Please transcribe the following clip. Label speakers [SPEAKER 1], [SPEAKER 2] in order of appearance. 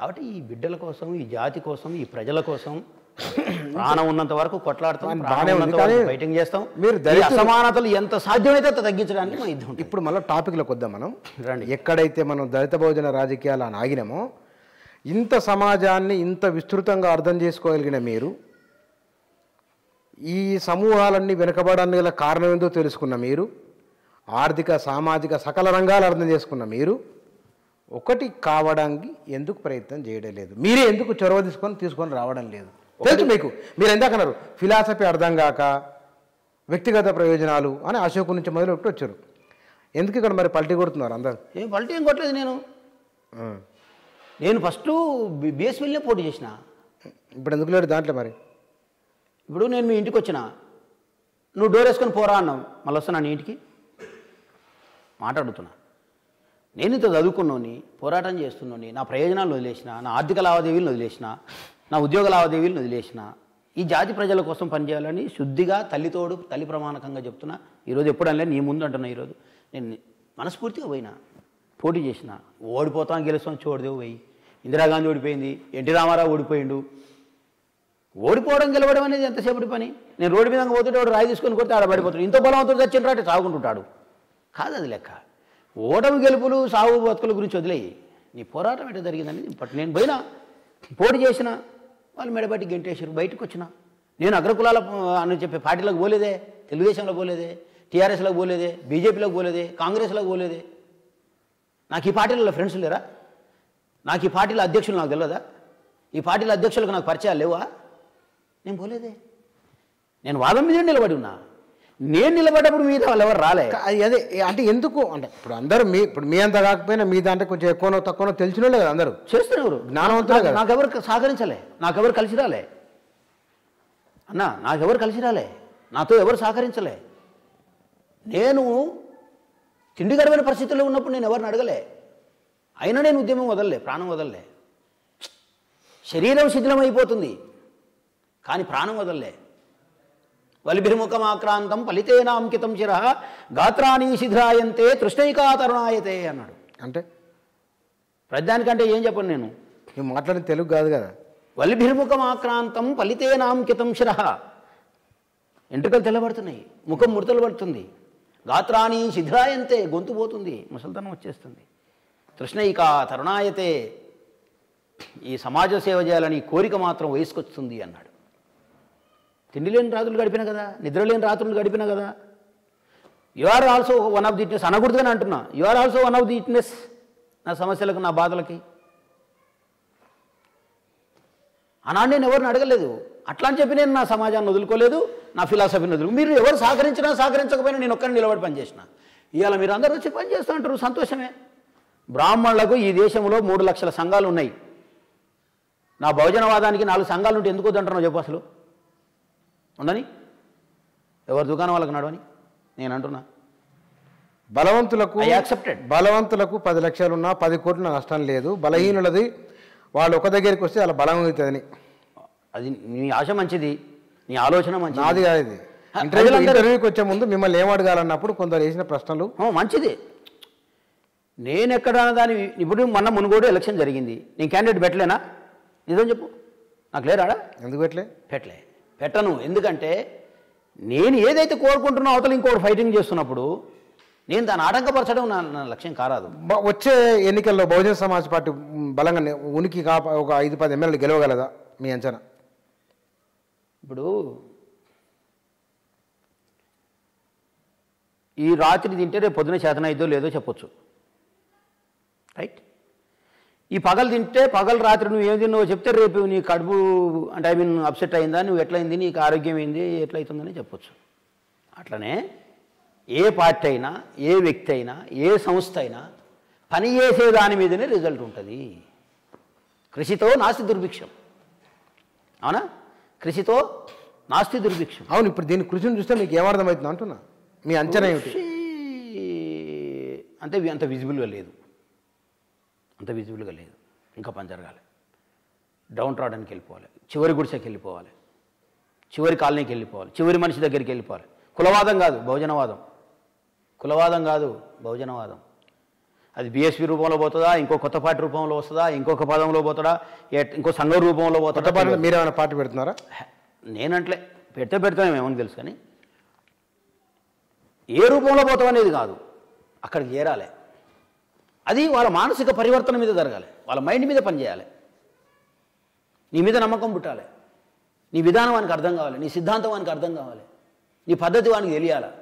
[SPEAKER 1] కాబట్టి ఈ బిడ్డల కోసం ఈ జాతి కోసం ఈ ప్రజల కోసం ప్రాణం ఉన్నంత వరకు కొట్లాడతాం
[SPEAKER 2] బాగానే
[SPEAKER 1] ప్రాణం
[SPEAKER 2] ఉంది,
[SPEAKER 1] ఉన్నంత
[SPEAKER 2] కానీ
[SPEAKER 1] వరకు ఫైటింగ్ చేస్తాం
[SPEAKER 2] మీరు
[SPEAKER 1] ఈ
[SPEAKER 2] దళితులు-
[SPEAKER 1] అసమానతలు ఎంత సాధ్యమైతే అంత తగ్గించడానికి మా యుద్ధం ఉంటుంది.
[SPEAKER 2] ఇప్పుడు మళ్ళీ టాపిక్లోకి వద్దాం మనం
[SPEAKER 1] రండి
[SPEAKER 2] ఎక్కడైతే మనం దళిత బహుజన రాజకీయాలు అని ఆగినామో ఇంత సమాజాన్ని ఇంత విస్తృతంగా అర్థం చేసుకోగలిగిన మీరు ఈ సమూహాలన్నీ వెనుకబడడానికి గల కారణం ఏందో తెలుసుకున్న మీరు ఆర్థిక సామాజిక సకల రంగాలు అర్థం చేసుకున్న మీరు ఒకటి కావడానికి ఎందుకు ప్రయత్నం చేయడం లేదు మీరే ఎందుకు చొరవ తీసుకొని తీసుకొని రావడం లేదు తెలుసు మీకు మీరు ఎందాక అన్నారు ఫిలాసఫీ అర్థం కాక వ్యక్తిగత ప్రయోజనాలు అని అశోక్ నుంచి మొదలు పెట్టి వచ్చారు ఎందుకు ఇక్కడ మరి పల్టీ కొడుతున్నారు అందరు
[SPEAKER 1] ఏం పల్టీ ఏం కొట్టలేదు నేను
[SPEAKER 2] ఆ.
[SPEAKER 1] నేను ఫస్ట్ బిఎస్పీలనే పోటీ చేసిన
[SPEAKER 2] ఇప్పుడు ఎందుకు లేడు దాంట్లో మరి
[SPEAKER 1] ఇప్పుడు నేను మీ ఇంటికి వచ్చిన నువ్వు డోర్ వేసుకొని పోరా అన్నావు మళ్ళీ వస్తున్నా నీ ఇంటికి మాట్లాడుతున్నా నేను ఇంత చదువుకున్నోని పోరాటం చేస్తున్నోని నా ప్రయోజనాలను వదిలేసిన నా ఆర్థిక లావాదేవీలను వదిలేసిన నా ఉద్యోగ లావాదేవీలను వదిలేసిన ఈ జాతి ప్రజల కోసం పనిచేయాలని శుద్ధిగా తల్లితోడు తల్లి ప్రమాణకంగా చెప్తున్నా ఈరోజు ఎప్పుడన్నా నీ ముందు అంటున్నా ఈరోజు నేను మనస్ఫూర్తిగా పోయినా పోటీ చేసిన ఓడిపోతాం గెలుస్తాం చూడదేవు పోయి ఇందిరాగాంధీ ఓడిపోయింది ఎన్టీ రామారావు ఓడిపోయిండు ఓడిపోవడం గెలవడం అనేది ఎంతసేపటి పని నేను రోడ్డు మీద పోతుంటే వాడు రాయి తీసుకొని కొడితే ఆడ పడిపోతాడు ఇంత బలవంతుడు చచ్చిన రాటే సాగుకుంటుంటాడు కాదు అది లెక్క ఓటమి గెలుపులు సాగు బతుకుల గురించి వదిలేయి నీ పోరాటం ఎట్లా జరిగిందని బట్ నేను పోయినా పోటీ చేసిన వాళ్ళు మెడబట్టి గెంటేసారు బయటకు వచ్చిన నేను అగ్రకులాల ఆ, అని చెప్పే పార్టీలకు పోలేదే తెలుగుదేశంలో పోలేదే టీఆర్ఎస్లోకి పోలేదే బీజేపీలోకి పోలేదే కాంగ్రెస్లోకి పోలేదే నాకు ఈ పార్టీలలో ఫ్రెండ్స్ లేరా నాకు ఈ పార్టీల అధ్యక్షులు నాకు తెలియదా ఈ పార్టీల అధ్యక్షులకు నాకు పరిచయాలు లేవా నేను పోలేదే నేను వాదం మీద నిలబడి ఉన్నా నేను నిలబడ్డప్పుడు మీద వాళ్ళు ఎవరు రాలే
[SPEAKER 2] కా- అది అదే అంటే ఎందుకు అంటే ఇప్పుడు అందరూ మీ ఇప్పుడు మీ అంత కాకపోయినా మీ దాంట్లో కొంచెం ఎక్కువనో తక్కువనో తెలిసిన వాళ్ళే కదా అందరూ
[SPEAKER 1] చేస్తున్నారు
[SPEAKER 2] జ్ఞానవంతులే కదా.
[SPEAKER 1] నాకెవరు సహకరించలే నాకెవరు కలిసి రాలే అన్నా నాకెవరు కలిసి రాలే నాతో ఎవరు సహకరించలే నేను తిండి గడవని పరిస్థితుల్లో ఉన్నప్పుడు నేను ఎవరిని అడగలే అయినా నేను ఉద్యమం వదలలే ప్రాణం వదలలే శరీరం శిథిలమైపోతుంది కానీ ప్రాణం వదలలే వలిభిర్ముఖమాక్రాంతం ఫలితేనాంకితం శిర గాత్రాన్ని శిథిరాయంతే తృష్ణైకాతరుణాయతే అన్నాడు
[SPEAKER 2] అంటే
[SPEAKER 1] ప్రధానికంటే ఏం చెప్పను నేను
[SPEAKER 2] నువ్వు మాట్లాడిన తెలుగు కాదు కదా
[SPEAKER 1] వల్భిర్ముఖమాక్రాంతం ఫలితేనాంకితం శిర ఎంట్రుకలు తెల్లబడుతున్నాయి ముఖం ముడతలు పడుతుంది గాత్రాన్ని శిథిరాయంతే గొంతు పోతుంది ముసల్తనం వచ్చేస్తుంది తృష్ణైక తరుణాయతే ఈ సమాజ సేవ చేయాలని కోరిక మాత్రం వయసుకొస్తుంది అన్నాడు తిండి లేని రాత్రులు గడిపిన కదా నిద్ర లేని రాత్రులు గడిపిన కదా you are also one of the witness అనకూడదుగానే అంటున్నా you are also one of the witness నా సమస్యలకు నా బాధలకి ఆనాడు నేను ఎవరిని అడగలేదు అట్లా అని చెప్పి నేను నా సమాజాన్ని వదులుకోలేదు నా ఫిలాసఫీని వదులు మీరు ఎవరు సహకరించినా సహకరించకపోయినా నేను ఒక్కరిని నిలబడి పనిచేసిన ఇవాళ మీరు అందరూ వచ్చి పని చేస్తూ ఉంటారు సంతోషమే బ్రాహ్మణులకు ఈ దేశంలో మూడు లక్షల సంఘాలు ఉన్నాయి నా బహుజనవాదానికి నాలుగు సంఘాలు ఉంటే ఎందుకు వద్దంటున్నావు చెప్పు అసలు ఉండని ఎవరి దుకాణం వాళ్ళకి నడవని నేను అంటున్నా
[SPEAKER 2] బలవంతులకు
[SPEAKER 1] ఐ యాక్సెప్టెడ్
[SPEAKER 2] బలవంతులకు పది లక్షలు ఉన్నా పది కోట్ల నష్టం లేదు బలహీనులది వాళ్ళు ఒక దగ్గరికి వస్తే అలా బలం అవుతుందని
[SPEAKER 1] అది నీ ఆశ మంచిది నీ ఆలోచన మంచిది
[SPEAKER 2] నాది కాదు ఇది
[SPEAKER 1] ఆ,
[SPEAKER 2] ఇంటర్వ్యూ
[SPEAKER 1] ప్రజలందరూ-
[SPEAKER 2] ఇంటర్వ్యూకి వచ్చే ముందు మిమ్మల్ని ఏం అడగాలన్నప్పుడు కొందరు వేసిన ప్రశ్నలు
[SPEAKER 1] ఓ, మంచిది నేను ఎక్కడ దాని ఇప్పుడు మొన్న మునుగోడు ఎలక్షన్ జరిగింది నేను క్యాండిడేట్ పెట్టలేనా నిజం చెప్పు నాకు లేరాడా
[SPEAKER 2] ఎందుకు పెట్టలే
[SPEAKER 1] పెట్టలే పెట్టను ఎందుకంటే నేను ఏదైతే కోరుకుంటున్నా అవతల ఇంకోటి ఫైటింగ్ చేస్తున్నప్పుడు నేను దాన్ని ఆటంకపరచడం నా నా లక్ష్యం కారాదు
[SPEAKER 2] బ- వచ్చే ఎన్నికల్లో బహుజన సమాజ్ పార్టీ మ్, బలంగా ని- ఉనికి కాప ఒక ఐదు పది ఎమ్మెల్యేలు గెలవగలదా మీ అంచనా
[SPEAKER 1] ఇప్పుడు ఈ రాత్రి తింటే రేపు పొద్దున చేతన అయిద్దో లేదో చెప్పొచ్చు రైట్ ఈ పగలు తింటే పగలు రాత్రి నువ్వు ఏం తిన్నావో చెప్తే రేపు నీ కడుపు అంటే ఐ మీన్ అప్సెట్ అయిందా నువ్వు ఎట్లయింది నీకు ఆరోగ్యం ఏంది ఎట్లయితుందని చెప్పొచ్చు అట్లనే ఏ పార్టీ అయినా ఏ వ్యక్తి అయినా ఏ సంస్థ అయినా పని చేసే దాని మీదనే రిజల్ట్ ఉంటుంది కృషితో నాస్తి దుర్భిక్షం అవునా కృషితో నాస్తి దుర్భిక్షం
[SPEAKER 2] అవును ఇప్పుడు దీని కృషిని చూస్తే మీకు ఏమర్థమవుతుంది అంటున్నా మీ అంచనా ఏమిటి
[SPEAKER 1] కృషి అంటే వి- అంత విజిబుల్గా లేదు అంత విజిబుల్గా లేదు ఇంకా పని జరగాలి డౌన్ ట్రాడన్కి వెళ్ళిపోవాలి చివరి గుడిసెకి వెళ్ళిపోవాలి చివరి కాలనీకి వెళ్ళిపోవాలి చివరి మనిషి దగ్గరికి వెళ్ళిపోవాలి కులవాదం కాదు బహుజనవాదం కులవాదం కాదు బహుజనవాదం అది బీఎస్పీ రూపంలో పోతుందా ఇంకో కొత్త పార్టీ రూపంలో వస్తుందా ఇంకొక పదంలో పోతాడా ఏ- ఇంకో సంఘం రూపంలో
[SPEAKER 2] కొత్త
[SPEAKER 1] పోతాడా
[SPEAKER 2] పార్టీ మీరేమైనా పార్టీ పెడుతున్నారా
[SPEAKER 1] నేనంట్లే పెడితే పెడతామేమో ఏమని తెలుసు కానీ ఏ రూపంలో పోతాం అనేది కాదు అక్కడికి ఏరాలి అది వాళ్ళ మానసిక పరివర్తన మీద జరగాలి వాళ్ళ మైండ్ మీద పనిచేయాలి నీ మీద నమ్మకం పుట్టాలి నీ విధానం వానికి అర్థం కావాలి నీ సిద్ధాంతం వానికి అర్థం కావాలి నీ పద్ధతి వానికి తెలియాలి